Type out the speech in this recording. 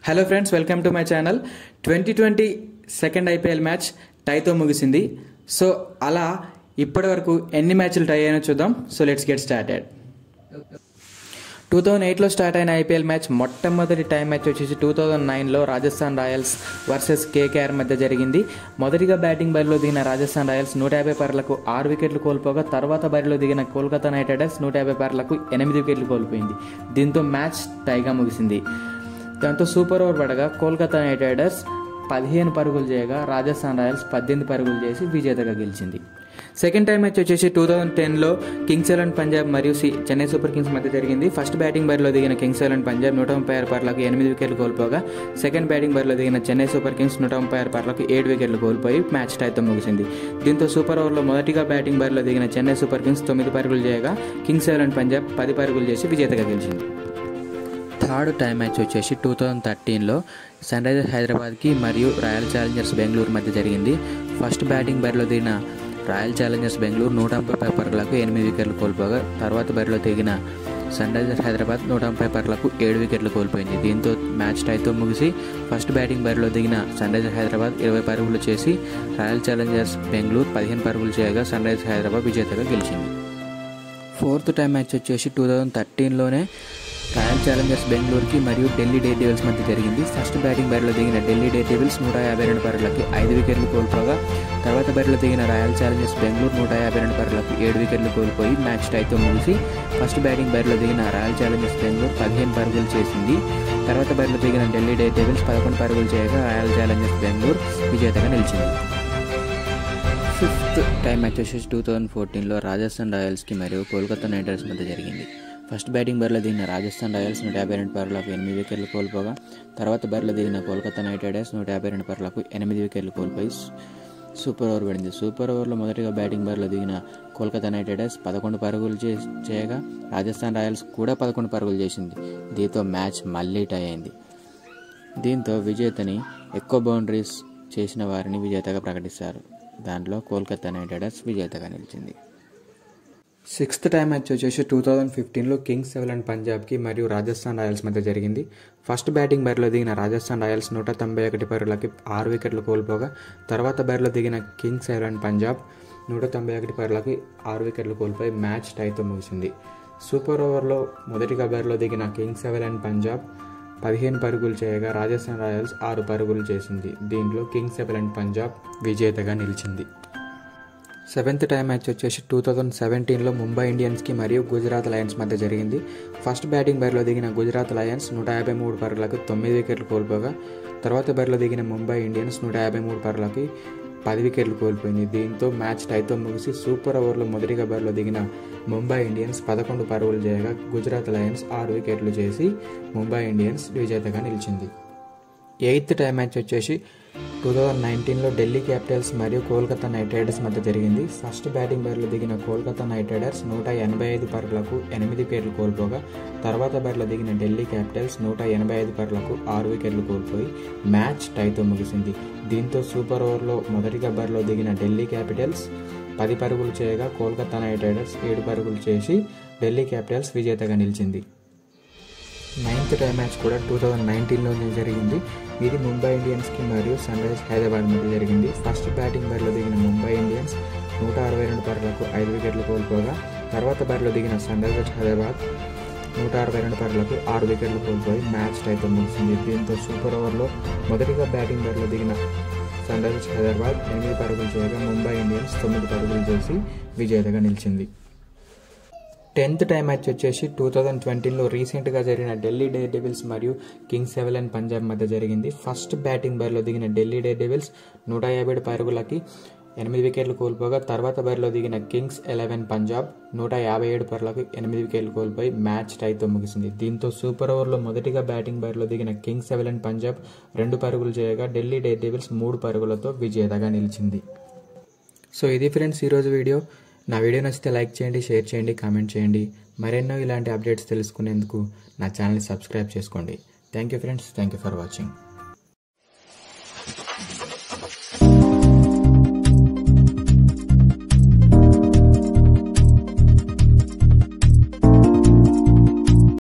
hello friends welcome to my channel twenty twenty second IPL match టైతో ముగిసింది so అలా ఇప్పటి వరకు ఎన్ని మ్యాచ్లు టై అయినా చూద్దాం so let's get started two thousand ఎయిట్లో స్టార్ట్ అయిన ఐపీఎల్ మ్యాచ్ మొట్టమొదటి టైం మ్యాచ్ వచ్చేసి టూ థౌజండ్ నైన్లో రాజస్థాన్ రాయల్స్ వర్సెస్ కేకేఆర్ మధ్య జరిగింది మొదటిగా బ్యాటింగ్ బరిలో దిగిన రాజస్థాన్ రాయల్స్ నూట యాభై పర్లకు ఆరు వికెట్లు కోల్పోగా తర్వాత బరిలో దిగిన కోల్కతా నైట్ రైడర్స్ నూట యాభై పర్లకు ఎనిమిది వికెట్లు కోల్పోయింది దీంతో మ్యాచ్ టైగా ముగిసింది దాంతో సూపర్ ఓవర్ పడగా కోల్కతా నైట్ రైడర్స్ పదిహేను పరుగులు చేయగా రాజస్థాన్ రాయల్స్ పద్దెనిమిది పరుగులు చేసి విజేతగా గెలిచింది సెకండ్ టైం మ్యాచ్ వచ్చేసి టూ థౌజండ్ టెన్లో కింగ్స్ ఎలెవన్ పంజాబ్ మరియు సి చెన్నై సూపర్ కింగ్స్ మధ్య జరిగింది ఫస్ట్ బ్యాటింగ్ బరిలో దిగిన కింగ్స్ ఎలెవన్ పంజాబ్ నూట ముప్పై ఆరు పర్లకు ఎనిమిది వికెట్లు కోల్పోగా సెకండ్ బ్యాటింగ్ బరిలో దిగిన చెన్నై సూపర్ కింగ్స్ నూట ముప్పై ఆరు పర్లకు ఏడు వికెట్లు కోల్పోయి మ్యాచ్ టైతో ముగిసింది దీంతో సూపర్ ఓవర్లో మొదటిగా బ్యాటింగ్ బరిలో దిగిన చెన్నై సూపర్ కింగ్స్ తొమ్మిది పరుగులు చేయగా కింగ్స్ ఎలెవన్ పంజాబ్ పది పరుగులు చేసి విజేతగా గెలిచింది థర్డ్ టైం మ్యాచ్ వచ్చేసి టూ థౌజండ్ థర్టీన్లో సన్ రైజర్స్ హైదరాబాద్కి మరియు రాయల్ ఛాలెంజర్స్ బెంగళూరు మధ్య జరిగింది ఫస్ట్ బ్యాటింగ్ బరిలో దిగిన రాయల్ ఛాలెంజర్స్ బెంగళూరు నూట ముప్పై పరుగులకు ఎనిమిది వికెట్లు కోల్పోగా తర్వాత బరిలో దిగిన సన్ రైజర్స్ హైదరాబాద్ నూట ముప్పై పరుగులకు ఏడు వికెట్లు కోల్పోయింది దీంతో మ్యాచ్ టైతో ముగిసి ఫస్ట్ బ్యాటింగ్ బరిలో దిగిన సన్ రైజర్స్ హైదరాబాద్ ఇరవై పరుగులు చేసి రాయల్ ఛాలెంజర్స్ బెంగళూరు పదిహేను పరుగులు చేయగా సన్ రైజర్స్ హైదరాబాద్ విజేతగా గెలిచింది ఫోర్త్ టైం మ్యాచ్ వచ్చేసి టూ థౌజండ్ థర్టీన్లోనే రాయల్ ఛాలెంజర్స్ బెంగళూరుకి మరియు ఢిల్లీ డే డేవిల్స్ మధ్య జరిగింది ఫస్ట్ బ్యాటింగ్ బరిలో దిగిన ఢిల్లీ డే డేవిల్స్ నూట యాభై రెండు పరుగులకి ఐదు వికెట్లు కోల్పోగా తర్వాత బరిలో దిగిన రాయల్ ఛాలెంజర్స్ బెంగళూరు నూట యాభై రెండు పరుగులకు ఏడు వికెట్లు కోల్పోయి మ్యాచ్ టైతో ముగిసి ఫస్ట్ బ్యాటింగ్ బరిలో దిగిన రాయల్ ఛాలెంజర్స్ బెంగళూరు పదిహేను పరుగులు చేసింది తర్వాత బరిలో దిగిన ఢిల్లీ డే డేవిల్స్ పదకొండు పరుగులు చేయగా రాయల్ ఛాలెంజర్స్ బెంగళూరు విజేతగా నిలిచింది ఫిఫ్త్ టైం మ్యాచ్ వచ్చేసి టూ థౌజండ్ ఫోర్టీన్లో రాజస్థాన్ రాయల్స్కి మరియు కోల్కతా నైట్ రైడర్స్ మధ్య జరిగింది ఫస్ట్ బ్యాటింగ్ బరిలో దిగిన రాజస్థాన్ రాయల్స్ నూట యాభై రెండు పరులకు ఎనిమిది వికెట్లు కోల్పోగా తర్వాత బరిలో దిగిన కోల్కతా నైట్ రైడర్స్ నూట యాభై రెండు పరులకు ఎనిమిది వికెట్లు కోల్పోయి సూపర్ ఓవర్ పడింది సూపర్ ఓవర్లో మొదటిగా బ్యాటింగ్ బరిలో దిగిన కోల్కతా నైట్ రైడర్స్ పదకొండు పరుగులు చే చేయగా రాజస్థాన్ రాయల్స్ కూడా పదకొండు పరుగులు చేసింది దీంతో మ్యాచ్ మళ్ళీ టై అయింది దీంతో విజేతని ఎక్కువ బౌండరీస్ చేసిన వారిని విజేతగా ప్రకటిస్తారు దాంట్లో కోల్కతా నైట్ రైడర్స్ విజేతగా నిలిచింది సిక్స్త్ టైం మ్యాచ్ వచ్చేసి టూ థౌజండ్ ఫిఫ్టీన్లో కింగ్స్ సెవెన్ పంజాబ్కి మరియు రాజస్థాన్ రాయల్స్ మధ్య జరిగింది ఫస్ట్ బ్యాటింగ్ బరిలో దిగిన రాజస్థాన్ రాయల్స్ నూట తొంభై ఒకటి పరుగులకి ఆరు వికెట్లు కోల్పోగా తర్వాత బరిలో దిగిన కింగ్స్ సెవెన్ పంజాబ్ నూట తొంభై ఒకటి పరుగులకి ఆరు వికెట్లు కోల్పోయి మ్యాచ్ టైతో ముగిసింది సూపర్ ఓవర్లో మొదటిగా బరిలో దిగిన కింగ్స్ సెవెన్ పంజాబ్ పదిహేను పరుగులు చేయగా రాజస్థాన్ రాయల్స్ ఆరు పరుగులు చేసింది దీంట్లో కింగ్స్ సెవెన్ పంజాబ్ విజేతగా నిలిచింది సెవెంత్ టైం మ్యాచ్ వచ్చేసి టూ థౌజండ్ సెవెంటీన్లో ముంబై ఇండియన్స్కి మరియు గుజరాత్ లయన్స్ మధ్య జరిగింది ఫస్ట్ బ్యాటింగ్ బరిలో దిగిన గుజరాత్ లయన్స్ నూట యాభై మూడు పరుగులకు తొమ్మిది వికెట్లు కోల్పోగా తర్వాత బరిలో దిగిన ముంబై ఇండియన్స్ నూట యాభై మూడు పరుగులకి పది వికెట్లు కోల్పోయింది దీంతో మ్యాచ్ టైతో ముగిసి సూపర్ ఓవర్లో మొదటిగా బరిలో దిగిన ముంబై ఇండియన్స్ పదకొండు పరుగులు చేయగా గుజరాత్ లయన్స్ ఆరు వికెట్లు చేసి ముంబై ఇండియన్స్ విజేతగా నిలిచింది ఎయిత్ టైం మ్యాచ్ వచ్చేసి టూ థౌజండ్ నైన్టీన్లో ఢిల్లీ క్యాపిటల్స్ మరియు కోల్కతా నైట్ రైడర్స్ మధ్య జరిగింది ఫస్ట్ బ్యాటింగ్ బరిలో దిగిన కోల్కతా నైట్ రైడర్స్ నూట ఎనభై ఐదు పరుగులకు ఎనిమిది వికెట్లు కోల్పోగా తర్వాత బరిలో దిగిన ఢిల్లీ క్యాపిటల్స్ నూట ఎనభై ఐదు పరుగులకు ఆరు వికెట్లు కోల్పోయి మ్యాచ్ టైతో ముగిసింది దీంతో సూపర్ ఓవర్లో మొదటిగా బరిలో దిగిన ఢిల్లీ క్యాపిటల్స్ పది పరుగులు చేయగా కోల్కతా నైట్ రైడర్స్ ఏడు పరుగులు చేసి ఢిల్లీ క్యాపిటల్స్ విజేతగా నిలిచింది నైన్త్ టైం మ్యాచ్ కూడా టూ థౌజండ్ నైన్టీన్లోనే జరిగింది ఇది ముంబై ఇండియన్స్కి మరియు సన్ రైజర్స్ హైదరాబాద్ మధ్య జరిగింది ఫస్ట్ బ్యాటింగ్ బరిలో దిగిన ముంబై ఇండియన్స్ నూట అరవై రెండు పరుగులకు ఐదు వికెట్లు కోల్పోగా తర్వాత బరిలో దిగిన సన్ రైజర్స్ హైదరాబాద్ నూట అరవై రెండు పరుగులకు ఆరు వికెట్లు కోల్పోయి మ్యాచ్ టైతో ముగిసింది దీంతో సూపర్ ఓవర్లో మొదటిగా బ్యాటింగ్ బరిలో దిగిన సన్ రైజర్స్ హైదరాబాద్ ఎనిమిది పరుగులు చేయగా ముంబై ఇండియన్స్ తొమ్మిది పరుగులు చేసి విజేతగా నిలిచింది టెన్త్ టైం మ్యాచ్ వచ్చేసి టూ థౌజండ్ ట్వంటీలో రీసెంట్గా జరిగిన ఢిల్లీ డే డెవిల్స్ మరియు కింగ్స్ సెవెన్ పంజాబ్ మధ్య జరిగింది ఫస్ట్ బ్యాటింగ్ బరిలో దిగిన ఢిల్లీ డే డెవిల్స్ నూట యాభై ఏడు పరుగులకి ఎనిమిది వికెట్లు కోల్పోగా తర్వాత బరిలో దిగిన కింగ్స్ ఎలెవెన్ పంజాబ్ నూట యాభై ఏడు పరులకు ఎనిమిది వికెట్లు కోల్పోయి మ్యాచ్ టైతో ముగిసింది దీంతో సూపర్ ఓవర్లో మొదటిగా బ్యాటింగ్ బరిలో దిగిన కింగ్స్ సెవెన్ పంజాబ్ రెండు పరుగులు చేయగా ఢిల్లీ డే డెవిల్స్ మూడు పరుగులతో విజేతగా నిలిచింది సో ఇది ఫ్రెండ్స్ ఈరోజు వీడియో నా వీడియో నచ్చితే లైక్ చేయండి షేర్ చేయండి కామెంట్ చేయండి మరెన్నో ఇలాంటి అప్డేట్స్ తెలుసుకునేందుకు నా ఛానల్ని సబ్స్క్రైబ్ చేసుకోండి thank you friends thank you for watching